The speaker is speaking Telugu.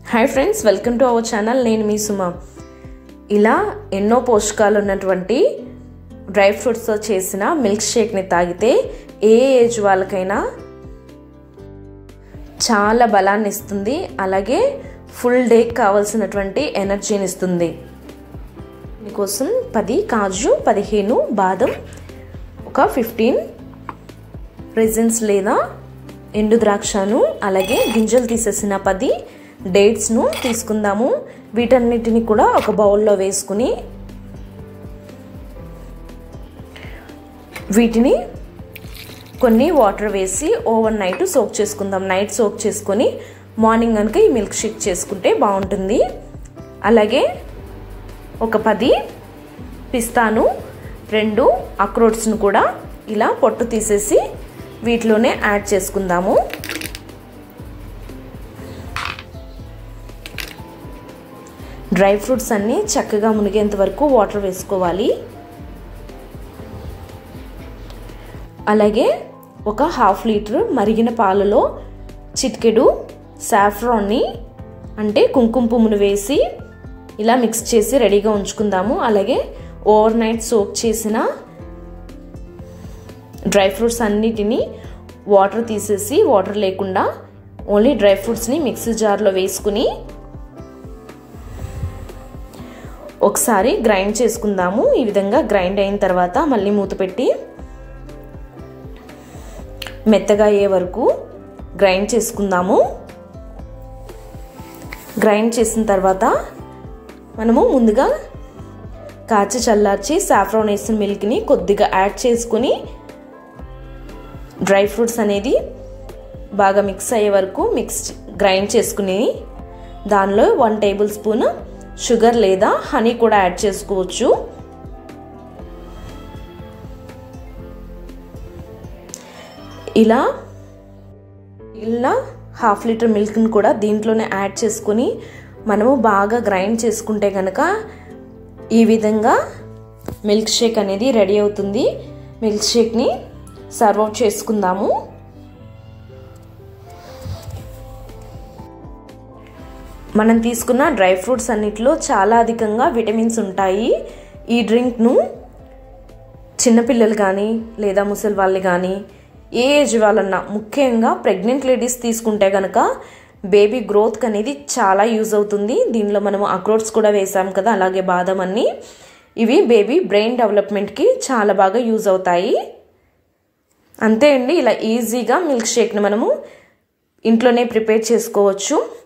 hi friends welcome to our channel నేను మీ సుమ ఇలా ఎన్నో పోషకాలు ఉన్నటువంటి డ్రై ఫ్రూట్స్తో చేసిన మిల్క్ షేక్ని తాగితే ఏ ఏజ్ వాళ్ళకైనా చాలా బలాన్ని ఇస్తుంది అలాగే ఫుల్ డేకి కావాల్సినటువంటి ఎనర్జీని ఇస్తుంది మీకోసం పది కాజు పదిహేను బాదం ఒక ఫిఫ్టీన్ రెజిన్స్ లేదా ఎండు ద్రాక్షను అలాగే గింజలు తీసేసిన పది డేట్స్ను తీసుకుందాము వీటన్నిటిని కూడా ఒక బౌల్లో వేసుకుని వీటిని కొన్ని వాటర్ వేసి ఓవర్ నైట్ సోక్ చేసుకుందాం నైట్ సోక్ చేసుకొని మార్నింగ్ కనుక ఈ మిల్క్ షేక్ చేసుకుంటే బాగుంటుంది అలాగే ఒక పది పిస్తాను రెండు అక్రోట్స్ను కూడా ఇలా పొట్టు తీసేసి వీటిలోనే యాడ్ చేసుకుందాము డ్రై ఫ్రూట్స్ అన్నీ చక్కగా మునిగేంత వరకు వాటర్ వేసుకోవాలి అలాగే ఒక హాఫ్ లీటర్ మరిగిన పాలలో చిటికెడు సాఫ్రాన్ని అంటే కుంకుమ పువ్వును వేసి ఇలా మిక్స్ చేసి రెడీగా ఉంచుకుందాము అలాగే ఓవర్ నైట్ సోక్ చేసిన డ్రై ఫ్రూట్స్ అన్నిటినీ వాటర్ తీసేసి వాటర్ లేకుండా ఓన్లీ డ్రై ఫ్రూట్స్ని మిక్సీ జార్లో వేసుకుని ఒకసారి గ్రైండ్ చేసుకుందాము ఈ విధంగా గ్రైండ్ అయిన తర్వాత మళ్ళీ మూత పెట్టి మెత్తగా అయ్యే వరకు గ్రైండ్ చేసుకుందాము గ్రైండ్ చేసిన తర్వాత మనము ముందుగా కాచి చల్లార్చి సాఫ్రాన్ వేసిన మిల్క్ని కొద్దిగా యాడ్ చేసుకుని డ్రై ఫ్రూట్స్ అనేది బాగా మిక్స్ అయ్యే వరకు మిక్స్ గ్రైండ్ చేసుకుని దానిలో వన్ టేబుల్ స్పూన్ షుగర్ లేదా హనీ కూడా యాడ్ చేసుకోవచ్చు ఇలా ఇలా హాఫ్ లీటర్ మిల్క్ని కూడా దీంట్లోనే యాడ్ చేసుకొని మనము బాగా గ్రైండ్ చేసుకుంటే కనుక ఈ విధంగా మిల్క్ షేక్ అనేది రెడీ అవుతుంది మిల్క్ షేక్ని సర్వ్ అవుట్ చేసుకుందాము మనం తీసుకున్న డ్రై ఫ్రూట్స్ అన్నిటిలో చాలా అధికంగా విటమిన్స్ ఉంటాయి ఈ డ్రింక్ను చిన్నపిల్లలు కానీ లేదా ముసలి వాళ్ళు కానీ ఏ ఏజ్ వాళ్ళన్నా ముఖ్యంగా ప్రెగ్నెంట్ లేడీస్ తీసుకుంటే కనుక బేబీ గ్రోత్కి అనేది చాలా యూజ్ అవుతుంది దీనిలో మనము అక్రోట్స్ కూడా వేసాం కదా అలాగే బాదం అన్ని ఇవి బేబీ బ్రెయిన్ డెవలప్మెంట్కి చాలా బాగా యూజ్ అవుతాయి అంతే అండి ఇలా ఈజీగా మిల్క్ షేక్ని మనము ఇంట్లోనే ప్రిపేర్ చేసుకోవచ్చు